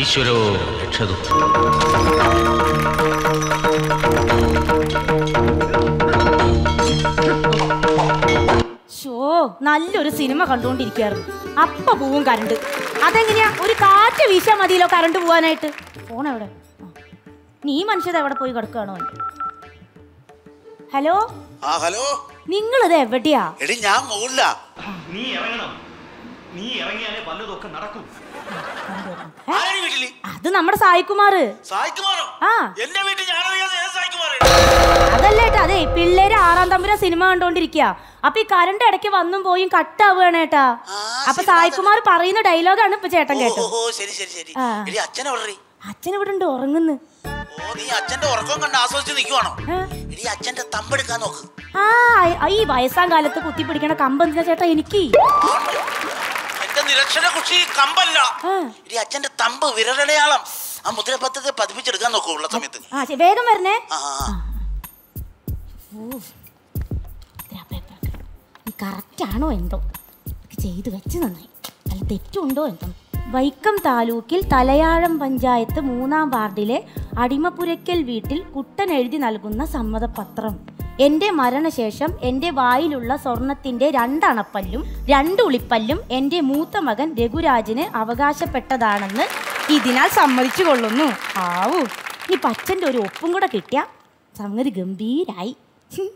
ഈശ്വരോ രക്ഷതു show നല്ലൊരു cinema കണ്ടുകൊണ്ടിരിക്കുകയായിരുന്നു അപ്പ പോവും കറണ്ട് അതെങ്ങനെയാ ഒരു കാറ്റ് വീശാൻ മതിയല്ലോ കറണ്ട് പോവാനായിട്ട് ഫോൺ എവിടെ ആ. നീ മനുഷ്യത് എവിടെ പോയി കിടക്കുകയാണോ ഹലോ ആ ഹലോ നിങ്ങളിത് എവിടെയാ എടി ഞാൻ മുകളിലാ നീ ഇറങ്ങണം നീ ഇറങ്ങിയാലേ വല്ലതൊക്കെ നടക്കും ആരാണ് വീട്ടില് അത് നമ്മുടെ സായികുമാറ് സായിക്കുമാറോ ആ എന്റെ വീട്ടിൽ ഞാനറിയാതെ ഏത് സായിക്കുമാറ് അതല്ലേട്ടാ അതെ പിള്ളേര് ആറാം തമ്പുര സിനിമ കണ്ടോണ്ടിരിക്കുക അപ്പൊ ഈ കറണ്ട് ഇടയ്ക്ക് വന്നും പോയും കട്ടാവുകയാണ് ഏട്ടാ അപ്പൊ സായികുമാർ പറയുന്ന ഡയലോഗാണ് ഇപ്പൊ ചേട്ടൻ ഓ കേട്ടത് ഓ, ശരി ശരി ശരി ആ. എടി അച്ഛനെ വിടറി അച്ഛൻ ഇവിടെ ഉണ്ട് ഉറങ്ങുന്നു ഓ നീ അച്ഛന്റെ ഉറക്കം കണ്ട് ആസ്വദിച്ച് നിൽക്കുവാണോ ആ. എടി അച്ഛന്റെ തമ്പെടുക്കാൻ നോക്ക് ആ ഈ വയസ്സാം കാലത്ത് കുത്തിപ്പിടിക്കണ കമ്പ് എന്തിനാ ചേട്ടാ എനിക്ക് എന്റെ നിരക്ഷര കുഷി കമ്പല്ല ആ. എടി അച്ഛന്റെ തമ്പ് വിരലടയാളം ആ മുദ്രപത്രത്തെ പതിപ്പിച്ചെടുക്കാൻ നോക്കൂ ഉള്ള സമയത്ത് ആ ശരി, വേഗം വരണേ ആ ആ, ആ. കറക്റ്റ് ആണോ എന്തോ ഇത് ചെയ്തു വെച്ച് നന്നായി അല്ല തെറ്റുണ്ടോ എന്തോ വൈക്കം താലൂക്കിൽ തലയാഴം പഞ്ചായത്ത് മൂന്നാം വാർഡിലെ അടിമപുരയ്ക്കൽ വീട്ടിൽ കുട്ടൻ എഴുതി നൽകുന്ന സമ്മതപത്രം എൻ്റെ മരണശേഷം എൻ്റെ വായിലുള്ള സ്വർണത്തിൻ്റെ രണ്ടണപ്പല്ലും രണ്ട് ഉളിപ്പല്ലും എൻ്റെ മൂത്ത മകൻ രഘുരാജിന് അവകാശപ്പെട്ടതാണെന്ന് ഇതിനാൽ സമ്മതിച്ചു കൊള്ളുന്നു ആവൂ ഈ പച്ചൻ്റെ ഒരു ഒപ്പും കൂടെ കിട്ടിയ സംഗതി ഗംഭീരായി ഹും.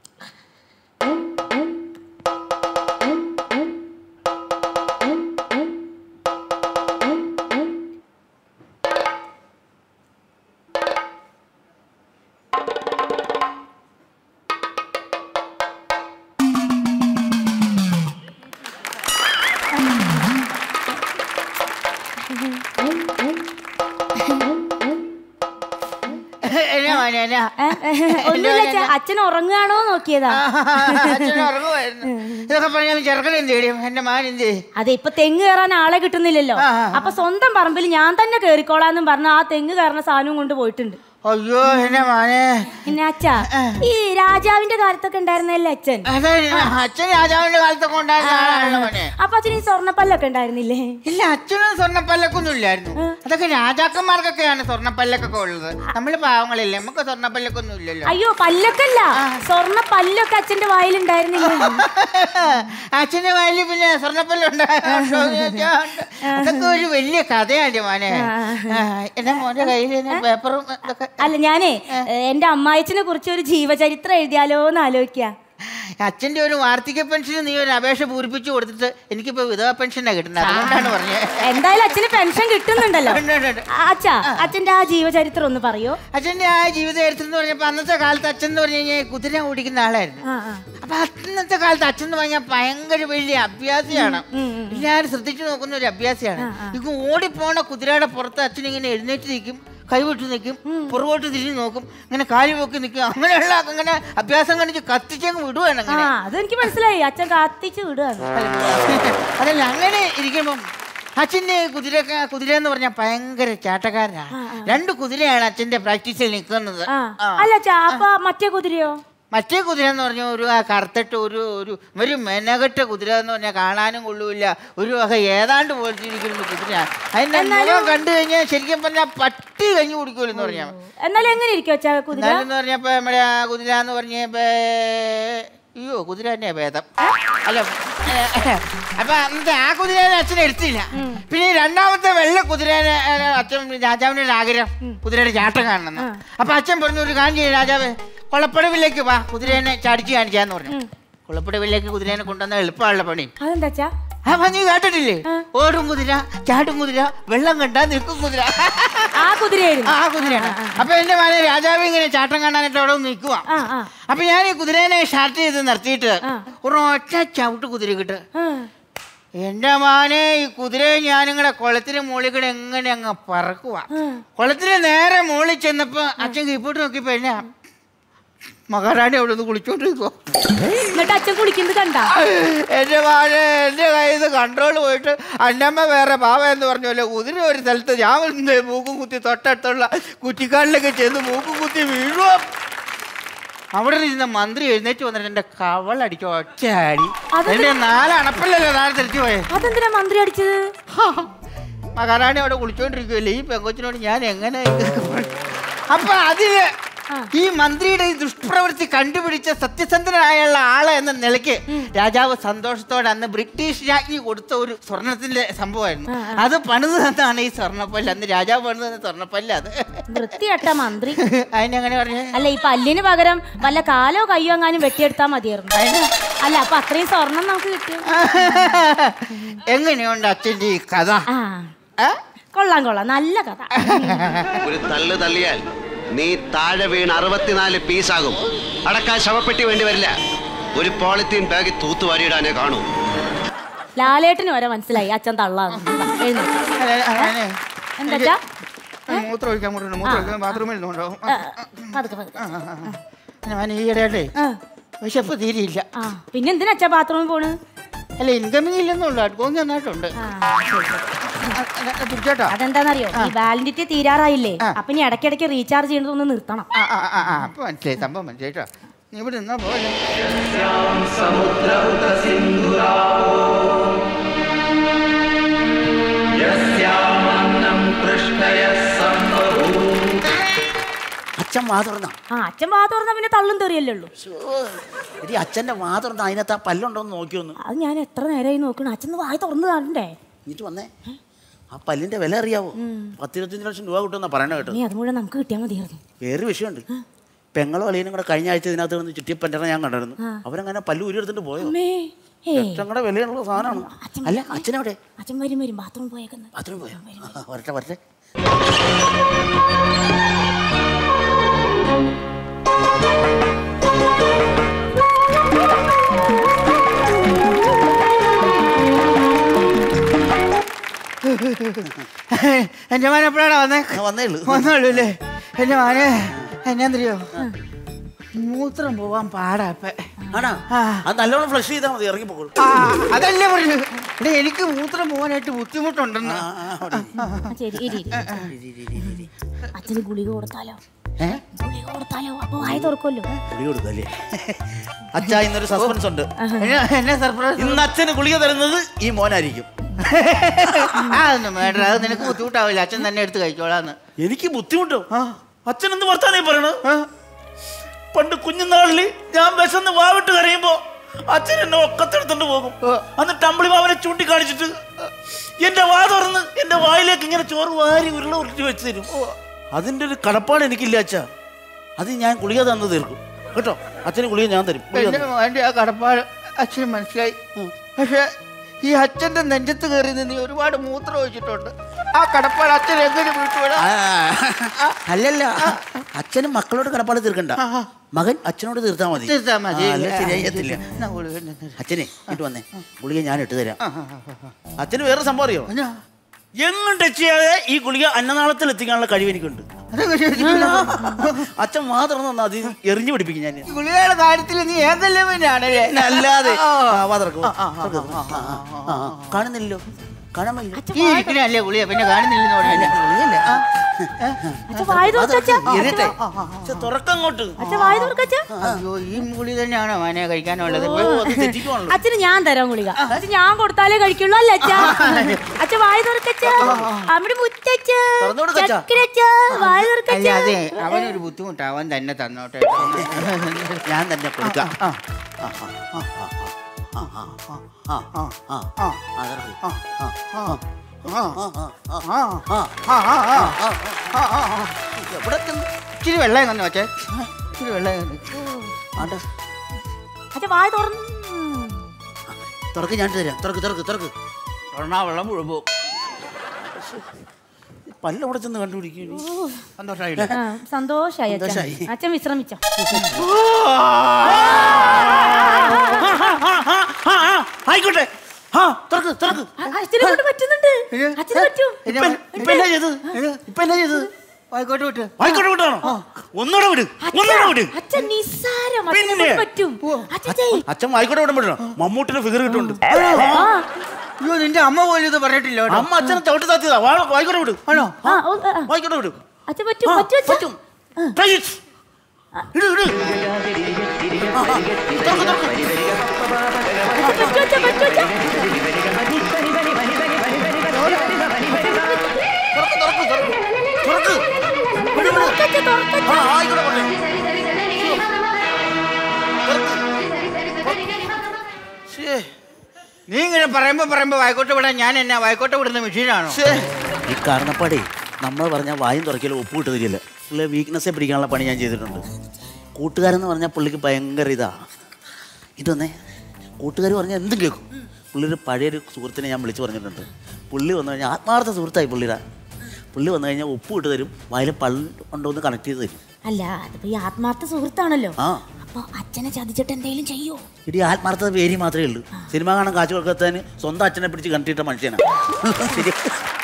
എന്നാ മോനെ എന്നാ ഏ, ഏ, ഒന്നുമില്ല അച്ഛാ, അച്ഛൻ ഉറങ്ങുകയാണോ നോക്കിയതാ അച്ഛൻ ഉറങ്ങുമായിരുന്നു ഇതൊക്കെ പറഞ്ഞാൽ ചെറുക്കൻ എന്ത് ചെയ്യും എന്റെ മാൻ എന്ത് ചെയ്യും അതെ ഇപ്പൊ തെങ്ങ് കയറാൻ ആളെ കിട്ടുന്നില്ലല്ലോ ആ, ആ, ആ. അപ്പൊ സ്വന്തം പറമ്പിൽ ഞാൻ തന്നെ കേറിക്കോളാന്നും പറഞ്ഞ ആ തെങ്ങ് കയറുന്ന സാധനവും കൊണ്ട് പോയിട്ടുണ്ട് അയ്യോ എന്റെ മാനെ പിന്നെ അച്ഛാ ഈ രാജാവിന്റെ കാലത്തൊക്കെ ഉണ്ടായിരുന്നല്ലേ അച്ഛൻ അതെ അച്ഛൻ രാജാവിന്റെ കാലത്തൊക്കെ ഉണ്ടായിരുന്ന ആളാണല്ലോ മോനെ അപ്പൊ അച്ഛന് ഈ സ്വർണ്ണപ്പല്ലൊക്കെ ഉണ്ടായിരുന്നില്ലേ ഇല്ല അച്ഛനും സ്വർണ്ണപ്പല്ലക്കൊന്നും ഇല്ലായിരുന്നു അതൊക്കെ രാജാക്കന്മാർക്കൊക്കെയാണ് സ്വർണ്ണപ്പല്ലക്കൊക്കെ ഉള്ളത് നമ്മള് പാവങ്ങളില്ലേ നമുക്ക് സ്വർണ്ണപ്പല്ലക്കൊന്നും ഇല്ലല്ലോ അയ്യോ പല്ലൊക്കല്ല സ്വർണ്ണ പല്ലൊക്കെ അച്ഛന്റെ വായിലുണ്ടായിരുന്നില്ലേ അച്ഛന്റെ വയലിൽ പിന്നെ സ്വർണ്ണപ്പല്ലുണ്ടായോ അതൊക്കെ ഒരു വലിയ കഥയാണ് മോനെ ആ, എന്റെ മോന്റെ കയ്യിൽ പേപ്പറും ഇതൊക്കെ അല്ല ഞാനേ ഏ, എന്റെ അമ്മായച്ചനെ കുറിച്ച് ഒരു ജീവചരിത്രം എഴുതിയാലോ എന്ന് ആലോചിക്കാ അച്ഛന്റെ ഒരു വാർദ്ധക്യ പെൻഷന് നീ ഒരു അപേക്ഷ പൂരിപ്പിച്ചു കൊടുത്തിട്ട് എനിക്കിപ്പോ വിധവ പെൻഷനാണ് കിട്ടുന്നത് അതുകൊണ്ടാണ് പറഞ്ഞത് എന്തായാലും അച്ഛന് പെൻഷൻ കിട്ടുന്നുണ്ടല്ലോ ഉണ്ട്, ഉണ്ട്, ഉണ്ട്. ആ, അച്ഛാ അച്ഛന്റെ ആ ജീവചരിത്രം ഒന്ന് പറയോ അച്ഛന്റെ ആ ജീവിത ചരിത്രം എന്ന് പറഞ്ഞപ്പോ അന്നത്തെ കാലത്ത് അച്ഛൻ എന്ന് പറഞ്ഞു കഴിഞ്ഞാൽ കുതിര ഓടിക്കുന്ന ആളായിരുന്നു ആ ആ അപ്പൊ അന്നത്തെ കാലത്ത് അച്ഛൻ എന്ന് പറഞ്ഞാൽ ഭയങ്കര വലിയ അഭ്യാസിയാണ് എല്ലാവരും ശ്രദ്ധിച്ചു നോക്കുന്ന ഒരു അഭ്യാസിയാണ് ഇത് ഓടിപ്പോണ കുതിരയുടെ പുറത്ത് അച്ഛൻ ഇങ്ങനെ എഴുന്നേറ്റ് നിൽക്കും കൈവിട്ട് നിൽക്കും പുറകോട്ട് തിരിഞ്ഞു നോക്കും ഇങ്ങനെ കാലി പൊക്കി നിൽക്കും അങ്ങനെയുള്ള അങ്ങനെ അഭ്യാസം കാണിച്ച് കത്തിച്ചങ്ങ് വിടുവാണ് ആ അങ്ങനെ അതെനിക്ക് മനസ്സിലായി അച്ഛൻ കത്തിച്ച് വിടുകയാണ് അതല്ല അങ്ങനെ ഇരിക്കുമ്പം അച്ഛൻ്റെ കുതിര കുതിര എന്ന് പറഞ്ഞാൽ ഭയങ്കര ചാട്ടക്കാരനാ രണ്ട് കുതിരയാണ് അച്ഛന്റെ പ്രാക്ടീസിൽ നിൽക്കുന്നത് ആ ആ. അല്ല അച്ഛാ അപ്പൊ മറ്റേ കുതിരയോ മറ്റേ കുതിര എന്ന് പറഞ്ഞാൽ ഒരു ആ കറുത്തിട്ട് ഒരു ഒരു ഒരു മെനകെട്ട കുതിര എന്ന് പറഞ്ഞാൽ കാണാനും കൊള്ളൂല ഒരു വക ഏതാണ്ട് പോലത്തെ ഇരിക്കുന്ന ഒരു കുതിര അതിന്റെ മുഖം കണ്ടു കഴിഞ്ഞാൽ ശരിക്കും പറഞ്ഞാൽ പട്ടി കഞ്ഞി കുടിക്കൂലെന്ന് പറഞ്ഞാൽ എന്നാലും എങ്ങനെ ഇരിക്കും അച്ഛാ കുതിര എന്നാലെന്ന് പറഞ്ഞപ്പോ നമ്മുടെ ആ കുതിര എന്ന് പറഞ്ഞപ്പോ അയ്യോ കുതിര തന്നെയാ ഭേദം അല്ല അപ്പൊ അന്നത്തെ ആ കുതിരേനെ അച്ഛൻ എടുത്തില്ല പിന്നെ ഈ രണ്ടാമത്തെ വെള്ള കുതിരേനെ ഏ, അച്ഛൻ രാജാവിന്റെ ഒരു ആഗ്രഹം കുതിരയുടെ ചാട്ടം കാണണം അപ്പൊ അച്ഛൻ പറഞ്ഞു ഒരു കാര്യം ചെയ്യും രാജാവ് കൊളപ്പടവിലേക്ക് വാ കുതിരേനെ ചാടിച്ച് കാണിക്കാന്ന് പറഞ്ഞു കുളപ്പടവിലേക്ക് കുതിരേനെ കൊണ്ടുവന്ന എളുപ്പമുള്ള പണി അതെന്താ അച്ഛാ അപ്പൊ നീ കേട്ടിട്ടില്ലേ ഓടും കുതിര ചാട്ടും കുതിര വെള്ളം കണ്ടാ നിൽക്കും കുതിര ആ കുതിരയായിരുന്നു ആ കുതിരയാണ് അപ്പൊ എന്റെ മകനെ രാജാവ് ഇങ്ങനെ ചാട്ടം കാണാനായിട്ട് അവിടെ നിൽക്കുക ആ ആ അപ്പൊ ഞാൻ ഈ കുതിരേനെ സ്റ്റാർട്ട് ചെയ്ത് നിർത്തിയിട്ട് ഒരു ഒറ്റ ചവിട്ട് കുതിര കിട്ട് ആ. എന്റെ മാനെ ഈ കുതിരയെ ഞാനിങ്ങനെ കുളത്തിന് മുകളിൽ കൂടെ എങ്ങനെ അങ്ങ് പറക്കുക കുളത്തിന് നേരെ മുകളിൽ ചെന്നപ്പോ അച്ഛൻ കീപ്പോട്ട് നോക്കിയപ്പോ എന്നെ മഹാറാണി അവിടെ നിന്ന് കുളിച്ചോണ്ടിരിക്കുക എന്നിട്ട് അച്ഛൻ കുളിക്കുന്നത് കണ്ടാ എന്റെ മാനെ എന്റെ കയ്യിൽ നിന്ന് കൺട്രോൾ പോയിട്ട് അന്നമ്മ വേറെ പാവ എന്ന് പറഞ്ഞല്ലോ കുതിര ഒരു സ്ഥലത്ത് ഞാൻ വന്ന് മൂക്കും കുത്തി തൊട്ടടുത്തുള്ള കുറ്റിക്കാലിലൊക്കെ ചെന്ന് മൂക്കും കുത്തി വീഴുക അവിടെ ഇരുന്ന മന്ത്രി എഴുന്നേറ്റ് വന്നിട്ട് എന്റെ കവളടിക്കും ഒറ്റയാടി അതെന്ത്? എന്റെ നാല് അണപ്പല്ലല്ലോ നാളെ തിരിച്ചു പോയെ അതെന്തിനാ മന്ത്രി അടിച്ചത് മഹാറാണി അവിടെ കുളിച്ചോണ്ടിരിക്കുമല്ലേ ഈ പെങ്കൊച്ചിനോട് ഞാൻ എങ്ങനെ ഇതൊക്കെ പറയും? അപ്പൊ അതില് ആ. ഈ മന്ത്രിയുടെ ഈ ദുഷ്പ്രവൃത്തി കണ്ടുപിടിച്ച സത്യസന്ധനായുള്ള ആള് എന്ന നിലയ്ക്ക് രാജാവ് സന്തോഷത്തോടെ അന്ന് ബ്രിട്ടീഷ് രാജ്ഞി കൊടുത്ത ഒരു സ്വർണത്തിന്റെ സംഭവമായിരുന്നു അത് പണിത് തന്നാണ് ഈ സ്വർണ്ണപ്പല്ല് അന്ന് രാജാവ് പണിത് തന്ന സ്വർണ്ണപ്പല്ല് അത് വൃത്തിയട്ട മന്ത്രി അതിനെങ്ങനെ പറഞ്ഞേ അല്ല ഈ പല്ലിന് പകരം വല്ല കാലോ കയ്യോ എങ്ങാനും വെട്ടിയെടുത്താൽ മതിയായിരുന്നു അല്ല അപ്പൊ അത്രയും സ്വർണം നമുക്ക് കിട്ടും എങ്ങനെയുണ്ട് അച്ഛൻ്റെ ഈ കഥ ആ ആ? കൊള്ളാം കൊള്ളാം നല്ല കഥ ഒരു തള്ളു തള്ളിയാൽ നീ താഴെ വീണ് അറുപത്തിനാല് പീസാകും അടക്കാൻ ശവപ്പെട്ടി വേണ്ടി വരില്ല ഒരു പോളിത്തീൻ ബാഗിൽ തൂത്തുവാരിയിടാനേ കാണൂ ലാലേട്ടന് വരെ മനസ്സിലായി അച്ഛൻ തള്ളാന്ന് എഴുന്നേറ്റ്. അല്ല, അങ്ങനെ എന്താ മൂത്രം ഒഴിക്കാൻ കൊണ്ടുണ്ട് മൂത്രം ഒഴിക്കാൻ ബാത്റൂമിൽ നിന്നുണ്ടാവും പതുക്കെ പതുക്കെ ഞാൻ ഈയിടെയായിട്ടേ ആ, വിശപ്പ് തീരെയില്ല ആ പിന്നെ എന്തിനാ അച്ഛാ ബാത്റൂമിൽ പോണ് അല്ല ഇൻകമിങ് ഇല്ലെന്നുള്ളൂ അടുക്കോങ്ങി നന്നായിട്ടുണ്ട് ആ, ശരി, ശരി. പിടിച്ചോട്ടോ അതെന്താന്നറിയോ ഈ വാലിഡിറ്റി തീരാറായില്ലേ ആ. അപ്പൊ ഇനി ഇടയ്ക്കിടയ്ക്ക് റീചാർജ് ചെയ്യുന്നത് ഒന്ന് നിർത്തണം ആ ആ ആ ആ അപ്പൊ മനസ്സിലായി സംഭവം മനസ്സിലായി കേട്ടോ നീ ഇവിടെ നിന്നാ പോലെ അച്ഛൻ വാ തുറന്ന ആ അച്ഛൻ വാ തുറന്നാ പിന്നെ തള്ളും തെറിയല്ലേ ഉള്ളൂ എടി അച്ഛന്റെ വാ തുറന്ന അതിനകത്ത് ആ പല്ലുണ്ടോന്ന് നോക്കിയൊന്ന് അത് ഞാൻ എത്ര നേരമായി നോക്കണം അച്ഛൻ വായ തുറന്ന് കാണണ്ടേ എന്നിട്ട് വന്നേ ആ പല്ലിന്റെ വില അറിയാവോ പത്തിരുപത്തഞ്ച് ലക്ഷം രൂപ കിട്ടുമെന്നാ പറയണ കേട്ടോ നീ അത് മുഴുവൻ നമുക്ക് കിട്ടിയാൽ മതിയായിരുന്നു വേറെ വിഷയമുണ്ട് പെങ്ങളും അളിയനും കൂടെ കഴിഞ്ഞ ആഴ്ച ഇതിനകത്ത് വന്ന് ചുറ്റിപ്പറ്ററ ഞാൻ കണ്ടായിരുന്നു അവരങ്ങനെ പല്ല് ഊരിയെടുത്തിട്ട് പോയോ അമ്മേ ഏ ലക്ഷങ്ങളുടെ വിലയുള്ള സാധനമാണ് അച്ഛൻ അല്ല അച്ഛനെവിടെ അച്ഛൻ വരും വരും ബാത്റൂം പോയേക്കുന്നത് ബാത്റൂം പോയോ ആ, വരട്ടെ വരട്ടെ എന്റെ മോൻ എപ്പോഴാണ് വന്നേ ആ, വന്നേ ഉള്ളൂ വന്നോളൂ അല്ലേ എന്റെ മോനെ എന്നാന്നറിയോ മൂത്രം പോവാൻ പാടാ ഇപ്പൊ ആണാ ആ. അത് നല്ലോണം ഫ്ലഷ് ചെയ്താൽ മതി ഇറങ്ങി പോകൂ ആ, അതല്ലേ പറഞ്ഞു എടേ എനിക്ക് മൂത്രം പോകാനായിട്ട് ബുദ്ധിമുട്ടുണ്ടെന്ന് ആ, ശരി ഇരി ഇരി. അച്ഛന് ഗുളിക കൊടുത്താലോ ഏ ഗുളിക കൊടുത്താലോ അപ്പൊ വായ തുറക്കുമല്ലോ ഗുളിക കൊടുക്കല്ലേ അച്ഛാ ഇന്നൊരു സസ്പെൻസ് ഉണ്ട് എന്നെ- എന്നെ സർപ്രൈസ് ഇന്ന് അച്ഛന് ഗുളിക തരുന്നത് ഈ മോനായിരിക്കും അതൊന്നും വേണ്ട അത് നിനക്ക് ബുദ്ധിമുട്ടാവില്ല അച്ഛൻ തന്നെ എടുത്ത് കഴിച്ചോളാന്ന് എനിക്ക് ബുദ്ധിമുട്ടോ ആ. അച്ഛൻ എന്ത് വർത്താനേ പറയണത് ആ, പണ്ട് കുഞ്ഞുനാളില് ഞാൻ വിശന്ന് വാവിട്ട് കരയുമ്പോ അച്ഛൻ എന്നെ ഒക്കത്തെടുത്തോണ്ട് പോകും ഓ. അന്ന് ടമ്പിളി മാവനെ ചൂണ്ടിക്കാണിച്ചിട്ട് എന്റെ വാ തുറന്ന് എന്റെ വായിലേക്ക് ഇങ്ങനെ ചോറ് വാരി ഉരുള ഉരുട്ടി വെച്ച് തരും അതിന്റെ ഒരു കടപ്പാട് എനിക്കില്ല അച്ഛാ അത് ഞാൻ ഗുളിക തന്നു തീർക്കും കേട്ടോ അച്ഛന് ഗുളിക ഞാൻ തരും ഗുളിക എന്റെ തന്നു. മോന്റെ ആ കടപ്പാട് അച്ഛന് മനസ്സിലായി പക്ഷെ ഈ അച്ഛന്റെ നെഞ്ചത്ത് കയറി നിന്ന് നീ ഒരുപാട് മൂത്രം ഒഴിച്ചിട്ടുണ്ട് ആ കടപ്പാട് അച്ഛൻ എങ്ങനെ വിട്ടുവിടാ ആ, അല്ലല്ല അച്ഛനും മക്കളോട് കടപ്പാട് തീർക്കണ്ട മകൻ അച്ഛനോട് തീർത്താ മതി തീർത്താ മതി. ആ, അല്ല ശരിയായില്ല എന്നാ ഗുളിക തന്നെ തരാം. അച്ഛനെ ഇട്ട് വന്നേ ഗുളിക ഞാൻ ഇട്ട് തരാം ആ, ആ, ആ, ആ. അച്ഛന് വേറെ സംഭവം അറിയോ എന്നാ? എങ്ങും ടച്ച് ചെയ്യാതെ ഈ ഗുളിക അന്നനാളത്തിൽ എത്തിക്കാനുള്ള കഴിവ് എനിക്കുണ്ട് അതൊക്കെ ശരിക്കും അച്ഛൻ മാത്രം തന്നാ അത് എറിഞ്ഞു പിടിപ്പിക്കും ഞാൻ ഈ ഗുളികയുടെ കാര്യത്തിൽ നീ ഏതെല്ലാം പിന്നെയാണല്ലേ അല്ലാതെ ആ. ആ, വാ തുറക്ക്, വാ. തുറക്ക്, തുറക്ക്. ആ, ആ, ആ. കാണുന്നില്ലല്ലോ കാണാൻ വയ്യ. അച്ഛൻ ഈ ഇരിക്കണല്ലേ ഗുളിക പിന്നെ കാണുന്നില്ലെന്ന് പറഞ്ഞില്ല ഗുളികയല്ല. അച്ഛൻ വായ വാ തുറക്കച്ച തുറക്ക്, എറിയട്ടെ. ഛെ, തുറക്കങ്ങോട്ട് അച്ഛൻ വായ തുറക്കച്ച അയ്യോ ഈ ഗുളി തന്നെയാണോ മാനെ കഴിക്കാനുള്ളത് ഓ, അത് തെറ്റിക്കുവാണല്ലോ അച്ഛന് ഞാൻ തരാം ഗുളിക അച്ഛൻ ഞാൻ കൊടുത്താലേ കഴിക്കുള്ളൂ അല്ല അച്ഛ അച്ഛൻ വായ തുറക്കച്ച അവിടെ മുറ്റച്ച തുറന്നു കൊടുക്ക് അച്ഛാ. ചക്കരച്ച വായ അല്ല തുറക്കച്ച അതെ അവനൊരു ബുദ്ധിമുട്ട് അവൻ തന്നെ തന്നോട്ടെ ഞാൻ തന്നെ കൊടുക്കാം ആ, ആ, ആ, ആ, ആ, ആ, ആ, ആ, ആ, ആ, ആ, ആ, തുറക്ക്. ആ, ആ, ആ, ആ, ആ, ആ, ആ, ആ, ആ, ആ, ആ, ആ, ആ, ആ, ആ, ആ. എവിടെ ചെന്ന്? ഇച്ചിരി വെള്ളം കന്നു വെച്ചേ ഇച്ചിരി വെള്ളം കന്നു ആണ്ടെ. അച്ഛൻ വായ തുറന്നു തുറക്ക് ഞാൻ ഇട്ട് തരാം തുറക്ക് തുറക്ക് തുറക്ക് തുറന്നാ വെള്ളം മുഴുവൻ പോകും പല്ല അവിടെ ചെന്ന് കണ്ടുപിടിക്കും സന്തോഷമായില്ലേ ആ, സന്തോഷായി അച്ഛൻ സന്തോഷായി. അച്ഛൻ വിശ്രമിച്ചോ ആയിക്കോട്ടെ ആ തുറക്ക് തുറക്ക് അച്ഛനെ കൊണ്ട് പറ്റുന്നുണ്ട് അച്ഛന് പറ്റും ഇപ്പൊ ഇപ്പൊ എന്നാ ചെയ്ത് ഇപ്പൊ എന്നാ ചെയ്ത് ആയിക്കോട്ടെ വിട്ട് ആയിക്കോട്ടെ വിട്ടാണോ ഒന്നുകൂടെ വിട് ഒന്നുകൂടെ വിട് അച്ഛൻ നിസ്സാരം അച്ഛനെ പിന്നെ? കൊണ്ട് പറ്റും അച്ഛൻ ചെയ് അച്ഛൻ വായിക്കോട്ടെ വിടാൻ പറ്റണം മമ്മൂട്ടിന്റെ ഫിഗർ കിട്ടുന്നുണ്ട് ആ അയ്യോ നിന്റെ അമ്മ പോലും ഇത് പറഞ്ഞിട്ടില്ല കേട്ടോ. അമ്മ അച്ഛനെ ചവിട്ടി താത്തിയതാ വാ- വായിക്കോട്ടെ വിട് ആണോ ആ, ഓ, ആ, ആ. വായിക്കോട്ടെ വിട് അച്ഛൻ പറ്റും ആ, പറ്റും അച്ഛൻ പറ്റും. Try it. ഇട്, ഇട്. ആ, ആ. തുറക്ക്, തുറക്ക്. പറ്റും അച്ഛൻ പറ്റും അച്ഛൻ തുറക്ക് തുറക്ക് തുറക്ക് തുറക്ക് വിട്, വിട്. ആ ആയിക്കോട്ടെ പോട്ടെ. ശ്ശേ, നീ ഇങ്ങനെ പറയുമ്പോ പറയുമ്പോ വായിക്കോട്ടെ വിടാൻ ഞാൻ എന്നാ വായിക്കോട്ടെ വിടുന്ന മെഷീനാണോ ശ്ശേ. ഈ കാരണപ്പാടേ നമ്മൾ പറഞ്ഞ വായും തുറക്കലും ഒപ്പ് വിട്ട് തരില്ല പുള്ളിയെ വീക്ക്നെസ്സെ പിടിക്കാനുള്ള പണി ഞാൻ ചെയ്തിട്ടുണ്ട് കൂട്ടുകാരെന്ന് പറഞ്ഞാൽ പുള്ളിക്ക് ഭയങ്കര ഇതാ ഇതൊന്നേ കൂട്ടുകാർ പറഞ്ഞാൽ എന്തും കേൾക്കും പുള്ളി ഒരു പഴയൊരു സുഹൃത്തിനെ ഞാൻ വിളിച്ചു പറഞ്ഞിട്ടുണ്ട് പുള്ളി വന്നു കഴിഞ്ഞാൽ ആത്മാർത്ഥ സുഹൃത്തായി പുള്ളിയുടെ പുള്ളി വന്നു കഴിഞ്ഞാൽ ഉപ്പ് ഇട്ട് തരും വായിൽ പള്ളി ഉണ്ടോ എന്ന് കണക്ട് ചെയ്ത് തരും അല്ല അതിപ്പോ ഈ ആത്മാർത്ഥ സുഹൃത്താണല്ലോ ആ അപ്പൊ അച്ഛനെ ചതിച്ചിട്ട് എന്തെങ്കിലും ചെയ്യോ ഇടി ആത്മാർത്ഥത പേര് മാത്രമേ ഉള്ളൂ സിനിമ കാണാൻ കാശ് കൊടുക്കാത്തതിന് സ്വന്തം അച്ഛനെ പിടിച്ച് കണ്ടിട്ട മനുഷ്യനാണ് ശരി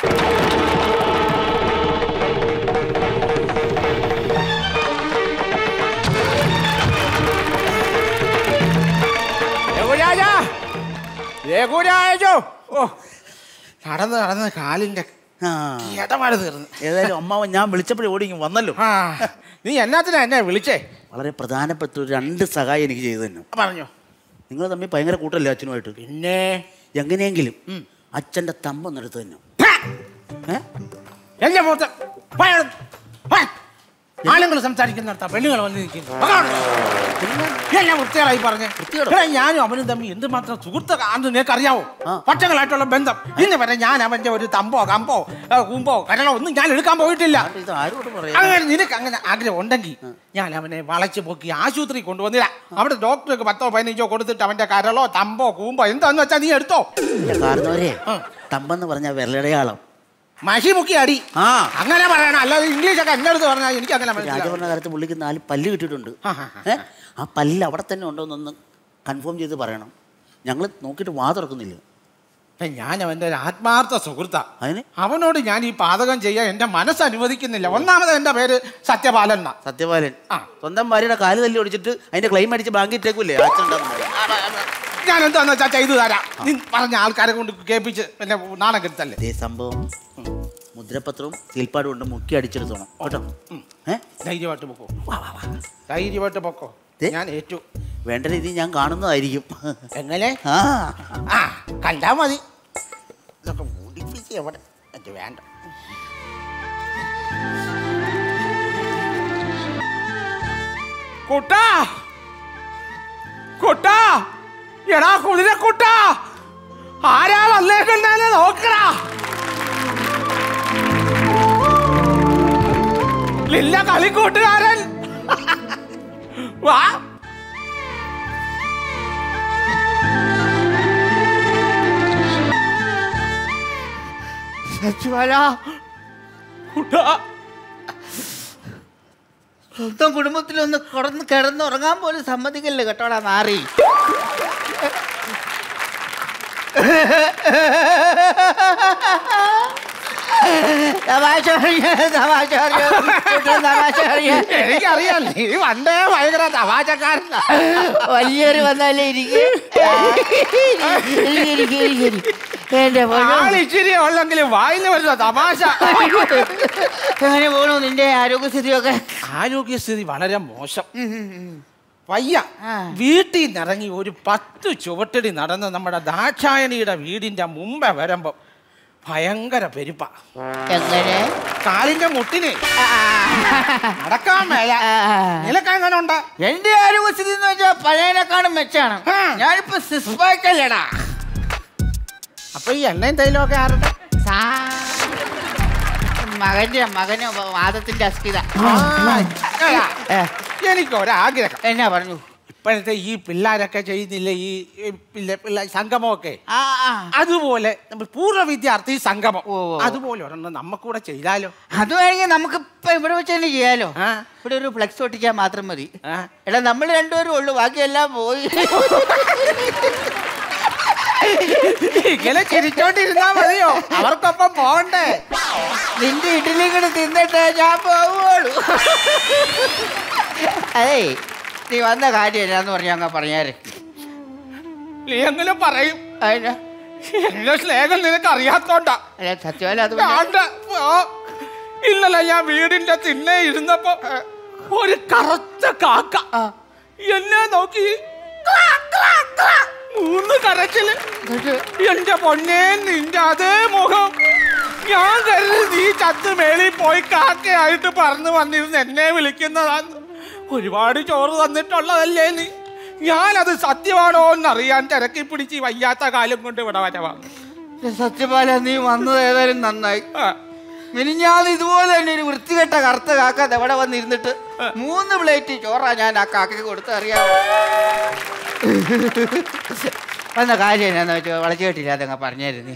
രഘുരാജ രഘുരാജോ ഓ നടന്ന് നടന്ന് കാലിന്റെ ആ ഇടപാട് തീർന്നു ഏതായാലും അമ്മാവൻ ഞാൻ വിളിച്ചപ്പോഴേ ഓടി ഇങ്ങ് വന്നല്ലോ ആ നീ എന്നാത്തിനാ എന്നെ വിളിച്ചേ വളരെ പ്രധാനപ്പെട്ട ഒരു രണ്ട് സഹായം എനിക്ക് ചെയ്തു തന്നെ പറഞ്ഞോ നിങ്ങൾ തമ്മിൽ ഭയങ്കര കൂട്ടല്ലേ അച്ഛനുമായിട്ട് പിന്നെ എങ്ങനെയെങ്കിലും അച്ഛൻ്റെ തമ്പൊന്നെടുത്ത് തന്നെ ഏ എന്റെ മൂത്ത ആണുങ്ങൾ സംസാരിക്കുന്നിടത്താ പെണ്ണുങ്ങൾ വന്ന് നിൽക്കുന്നു എന്നെ വൃത്തികളായി പറഞ്ഞേ എടാ, ഞാനും അവനും തമ്മിൽ എന്തുമാത്രം സുഹൃത്ത് ആണെന്ന് നിനക്ക് അറിയാവോ ആ. വർഷങ്ങളായിട്ടുള്ള ബന്ധം ഇന്ന് വരെ ഞാൻ അവന്റെ ഒരു തമ്പോ കമ്പോ ആ, കൂമ്പോ കരളോ ഒന്നും ഞാൻ എടുക്കാൻ പോയിട്ടില്ല ഇത് ആരോട് പറയാം അങ്ങനെ നിനക്ക് അങ്ങനെ ആഗ്രഹം ഉണ്ടെങ്കിൽ ഞാൻ അവനെ വളച്ചു പൊക്കി ആശുപത്രി കൊണ്ടുവന്നില്ല അവിടെ ഡോക്ടർക്ക് പത്തോ പതിനഞ്ചോ കൊടുത്തിട്ട് അവന്റെ കരളോ തമ്പോ കൂമ്പോ എന്താന്ന് വെച്ചാൽ നീ എടുത്തോ കാരണവരെ തമ്പെന്ന് പറഞ്ഞ വിരലടയാളം മഷി മുക്കി അടി ആ അങ്ങനെ പറയണം അല്ലാതെ ഇംഗ്ലീഷൊക്കെ എന്റെ അടുത്ത് പറഞ്ഞാൽ എനിക്ക് അങ്ങനെ രാജഭരണ കാലത്ത് പുള്ളിക്ക് നാല് പല്ല് കിട്ടിയിട്ടുണ്ട് ആ, ആ, ഏ ആ പല്ല് അവിടെ തന്നെ ഉണ്ടോ എന്നൊന്ന് കൺഫേം ചെയ്ത് പറയണം ഞങ്ങൾ നോക്കിയിട്ട് വാ തുറക്കുന്നില്ല ഞാൻ അവന്റെ ഒരു ആത്മാർത്ഥ സുഹൃത്താ അതിന് അവനോട് ഞാൻ ഈ പാതകം ചെയ്യാൻ എന്റെ മനസ്സ് അനുവദിക്കുന്നില്ല ഒന്നാമത് എന്റെ പേര് സത്യപാലൻ എന്നാ. സത്യപാലൻ ആ. സ്വന്തം ഭാര്യയുടെ കാല് തല്ലി ഒടിച്ചിട്ട് അതിന്റെ ക്ലെയിം അടിച്ച് ബാങ്കിൽ ഇട്ടേക്കൂലേ അച്ഛൻ ഞാൻ എന്താന്ന് വെച്ചാൽ ചെയ്തു തരാം നീ പറഞ്ഞ ആൾക്കാരെ കൊണ്ട് കേൾപ്പിച്ച് എന്നെ നാണം കെടുത്തല്ലേ ഇതേ സംഭവം മുദ്രപത്രവും സീൽപ്പാടും കൊണ്ട് മുക്കി അടിച്ചെടുത്തോണം കേട്ടോ ഏ ധൈര്യമായിട്ട് പൊക്കോ ധൈര്യമായിട്ട് പൊക്കോ ദേ. ഞാൻ ഏറ്റു വേണ്ട രീതിയിൽ ഞാൻ കാണുന്നതായിരിക്കും എങ്ങനെ ആ ആ കണ്ടാ മതി ഇതൊക്കെ മുടിപ്പിച്ച് എവിടെ ഇത് വേണ്ട കുട്ടാ കുട്ടാ എടാ കുതിര കുട്ടാ ആരാ വന്നേക്കുണ്ടെന്ന് നോക്കടാ ലില്ല കളിക്കൂട്ടുകാരൻ വാ സച്ചുവാല കുട്ടാ സ്വന്തം കുടുംബത്തിലൊന്ന് കിടന്ന് കിടന്നുറങ്ങാൻ പോലും സമ്മതിക്കല്ലേ കേട്ടോടാ മാറി തമാശ പറഞ്ഞ്, തമാശ പറഞ്ഞ്, കുട്ടൻ തമാശ പറഞ്ഞ്. എനിക്കറിയാം നീ പണ്ടേ ഭയങ്കര തമാശക്കാരനാ വലിയൊരു വന്നാലേ ഇരിക്കും എന്റെ പൊന്നോ. ആളിച്ചിരി ഉള്ളെങ്കിലും വായിന്ന് വരുന്ന തമാശ എങ്ങനെ പോണു നിന്റെ ആരോഗ്യസ്ഥിതിയൊക്കെ ആരോഗ്യസ്ഥിതി വളരെ മോശം വയ്യ ആ. വീട്ടിൽ നിന്ന് ഇറങ്ങി ഒരു പത്ത് ചുവട്ടടി നടന്ന് നമ്മുടെ ദാക്ഷായണിയുടെ വീടിന്റെ മുമ്പേ വരുമ്പോ ഭയങ്കര പെരുപ്പ എങ്ങനെ കാലിന്റെ മുട്ടിന് നടക്കാൻ മേല നിലക്കാൻ എങ്ങനെ ഉണ്ട് എന്റെ ആരോഗ്യസ്ഥിതി എന്ന് വെച്ചാൽ പഴയതിനെക്കാളും മെച്ചാണ് ആ. ഞാനിപ്പോ സിസ്പാക്കല്ലേടാ അപ്പൊ ഈ എണ്ണയും തൈലമൊക്കെ ആരുടെ മകന്റെ മകന് വാദത്തിന്റെ അസ്ഥിത എനിക്ക് ഒരാഗ്രഹം എന്നാ പറഞ്ഞു ഇപ്പോഴത്തെ ഈ പിള്ളേരൊക്കെ ചെയ്യുന്നില്ല ഈ ഈ പിള്ള പിള്ള സംഗമമൊക്കെ ആ ആ. അതുപോലെ നമ്മൾ പൂർവ്വ വിദ്യാർത്ഥി സംഗമം ഓ, ഓ. അതുപോലെ ഒരെണ്ണം നമുക്കൂടെ ചെയ്താലോ അത് വേണമെങ്കിൽ നമുക്ക് ഇപ്പൊ ഇവിടെ വെച്ച് തന്നെ ചെയ്യാലോ ആ. ഇവിടെ ഒരു ഫ്ലെക്സ് ഒട്ടിച്ചാൽ മാത്രം മതി ആ. എടാ നമ്മൾ രണ്ടുപേരും ഉള്ളു ബാക്കിയെല്ലാം പോയി ഇങ്ങനെ ചിരിച്ചോണ്ടിരുന്നാ മതിയോ അവർക്കൊപ്പം പോകണ്ടേ നിന്റെ ഇഡ്ഡലി കൂടെ തിന്നിട്ട് ഞാൻ പോവുള്ളൂ അതേ നീ വന്ന കാര്യം എന്നാന്ന് പറഞ്ഞ അങ്ങ് പറഞ്ഞാര് നീ എങ്കിലും പറയും അതിന് എന്റെ സ്നേഹം നിനക്ക് അറിയാത്തോണ്ടാ അല്ല സത്യമല്ല അത് പിന്നെ- വേണ്ട, പോ. ഇന്നലെ ഞാൻ വീടിന്റെ തിണ്ണെ ഇരുന്നപ്പോ ഒരു കറുത്ത കാക്ക ആ. എന്നെ നോക്കി ക്ലാ, ക്ലാ, ക്ലാ. മൂന്ന് കരച്ചില് എന്നിട്ട് എന്റെ പൊന്നേ നിന്റെ അതേ മുഖം ഞാൻ കരുതി നീ ചത്ത് മേളിൽ പോയി കാക്കയായിട്ട് പറന്ന് വന്നിരുന്ന് എന്നെ വിളിക്കുന്നതാന്ന് ഒരുപാട് ചോറ് തന്നിട്ടുള്ളതല്ലേ നീ ഞാനത് സത്യമാണോ എന്നറിയാൻ തിരക്കി പിടിച്ച് ഈ വയ്യാത്ത കാലം കൊണ്ട് ഇവിടെ വരവാണ് സത്യപാല നീ വന്നത് ഏതായാലും നന്നായി ആ, മിനിഞ്ഞാന്ന് ഇതുപോലെ തന്നെ ഒരു വൃത്തികെട്ട കറുത്ത കാക്ക ദേ ഇവിടെ വന്നിരുന്നിട്ട് മൂന്ന് പ്ലേറ്റ് ചോറാ ഞാൻ ആ കാക്കയ്ക്ക് കൊടുത്ത് അറിയാമോ വന്ന കാര്യം എന്നാന്ന് വെച്ചാൽ വളച്ചു കേട്ടില്ല അതങ്ങ് പറഞ്ഞായിരുന്നു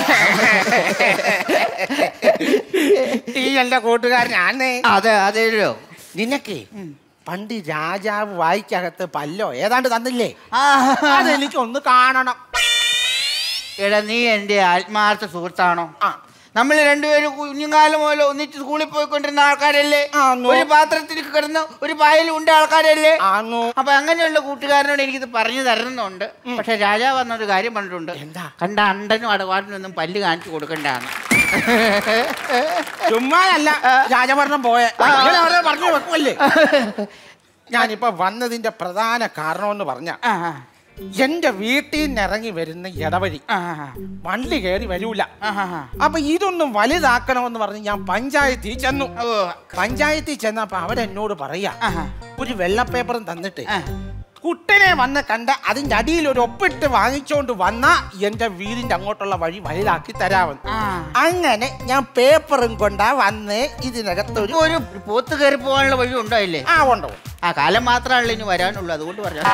ഈ എന്റെ കൂട്ടുകാരനാണ് അതെ അതേലോ നിനക്ക് പണ്ട് രാജാവ് വായിക്കകത്ത് പല്ലോ ഏതാണ്ട് തന്നില്ലേ ആ അതെനിക്ക് ഒന്ന് കാണണം എടാ നീ എൻ്റെ ആത്മാർത്ഥ സുഹൃത്താണോ ആ. നമ്മൾ രണ്ടുപേരും കുഞ്ഞുകാലം മുതൽ ഒന്നിച്ച് സ്കൂളിൽ പോയിക്കൊണ്ടിരുന്ന ആൾക്കാരല്ലേ ആന്നു. ഒരു പാത്രത്തിൽ കിടന്ന് ഒരു പായൽ ഉണ്ട ആൾക്കാരല്ലേ ആന്നു അപ്പൊ അങ്ങനെയുള്ള കൂട്ടുകാരനോട് എനിക്കിത് പറഞ്ഞു തരുന്നുണ്ട് പക്ഷെ രാജാവ് വന്നൊരു കാര്യം പറഞ്ഞിട്ടുണ്ട് എന്താ? കണ്ട അണ്ടനും അടവാടിനും ഒന്നും പല്ല് കാണിച്ചു കൊടുക്കണ്ടാണ് ചുമ്മാതല്ല രാജഭരണം പോയെ അങ്ങനെ അവരെ പറഞ്ഞു വെക്കുമല്ലേ ഞാനിപ്പോ വന്നതിന്റെ പ്രധാന കാരണം എന്ന് പറഞ്ഞ ആ, ആ, എന്റെ വീട്ടിൽ നിന്ന് ഇറങ്ങി വരുന്ന ഇടവഴി ആ, വണ്ടി കയറി വരൂല ആ, ആ, ആ. അപ്പൊ ഇതൊന്നും വലുതാക്കണമെന്ന് പറഞ്ഞ് ഞാൻ പഞ്ചായത്തിൽ ചെന്നു ഓ, പഞ്ചായത്തിൽ ചെന്നപ്പോ അവരെന്നോട് പറയാ ആഹാ. ഒരു വെള്ളപ്പേപ്പറും തന്നിട്ട് ആ. കുട്ടനെ വന്ന് കണ്ട അതിന്റെ അടിയിൽ ഒരു ഒപ്പിട്ട് വാങ്ങിച്ചോണ്ട് വന്ന എന്റെ വീടിന്റെ അങ്ങോട്ടുള്ള വഴി വലുതാക്കി തരാമെന്ന് ആ. അങ്ങനെ ഞാൻ പേപ്പറും കൊണ്ടാ വന്ന് ഇതിനകത്തൊരു ഒരു പോത്ത് കയറി പോകാനുള്ള വഴി ഉണ്ടായില്ലേ ആ ഉണ്ടോ ആ കാലം മാത്രമല്ല ഇനി വരാനുള്ളൂ അതുകൊണ്ട് പറഞ്ഞു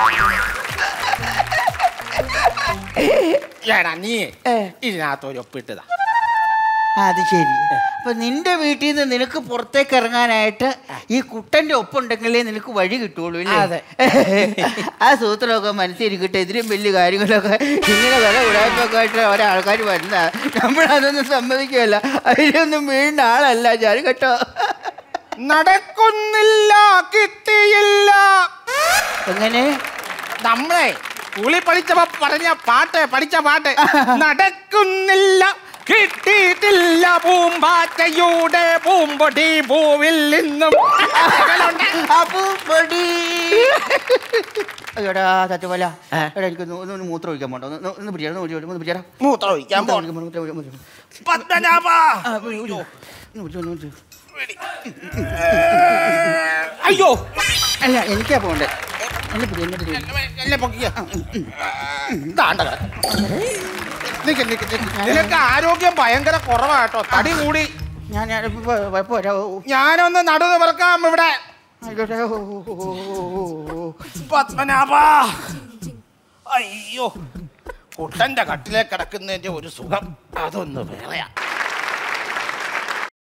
ഏടാ നീ ഇതിനകത്ത് ഒരു ഒപ്പിട്ടതാ അത് ശരി അപ്പൊ നിന്റെ വീട്ടിൽ നിന്ന് നിനക്ക് പുറത്തേക്ക് ഇറങ്ങാനായിട്ട് ഈ കുട്ടന്റെ ഒപ്പുണ്ടെങ്കിലേ നിനക്ക് വഴി കിട്ടുള്ളൂ ഇല്ലേ അതെ. ആ സൂത്രമൊക്കെ മനസ്സിരിക്കട്ടെ ഇതിലും വലിയ കാര്യങ്ങളൊക്കെ ഇങ്ങനെ വില ഉടായ്പൊക്കെ ആയിട്ട് ഒരാൾക്കാർ വരുന്ന നമ്മളതൊന്നും സമ്മതിക്കുകയല്ല അതിലൊന്നും വീഴുന്ന ആളല്ല ഞാൻ കേട്ടോ നടക്കുന്നില്ല കിട്ടിയില്ല എങ്ങനെ നമ്മളെ സ്കൂളിൽ പഠിച്ചപ്പോ പറഞ്ഞ പാട്ട് പഠിച്ച പാട്ട് നടക്കുന്നില്ല കിട്ടിയിട്ടില്ല പൂമ്പാറ്റയുടെ പൂമ്പൊടി പൂവിൽ നിന്നും അപ്പൂപ്പടി. അയ്യോടാ സത്യപോലെ എടാ എനിക്ക് ഒന്ന് ഒന്ന് മൂത്രം ഒഴിക്കാൻ പോണ്ടോ ഒന്ന് ഒന്ന് പിടിച്ചാ ഒന്ന് പിടിച്ചാ ഒന്ന് പിടിച്ചാ മൂത്രം ഒഴിക്കാൻ പോണം. മൂത്രം ഒഴിക്കാൻ പോണം. പത്മനാഭ ആ, ഒരു- ഒരു- ഒന്ന് പിടിച്ചോ, ഒന്ന് പിടിച്ചോ. അയ്യോ അല്ല എനിക്കാ പോണ്ടേ എന്നെ പിടി എന്നെ പിടി എന്നെ പൊക്കിയ ദാണ്ട കിടക്ക്. നിക്ക് നിക്ക് നിക്ക്. നിനക്ക് ആരോഗ്യം ഭയങ്കര കുറവാട്ടോ തടി കൂടി ഞാൻ ഞാൻ ഇപ്പൊ പോ- പോ- പോരാ ഓ, ഓ. ഞാനൊന്ന് നടു നിവർക്കാം ഇവിടെ ആയിക്കോട്ടെ. ഓ, ഓ, ഓ, ഓ, ഓ, ഓ. പത്മനാഭ അയ്യോ കുട്ടന്റെ കട്ടിലേക്ക് കിടക്കുന്നതിന്റെ ഒരു സുഖം അതൊന്ന് വേറെയാ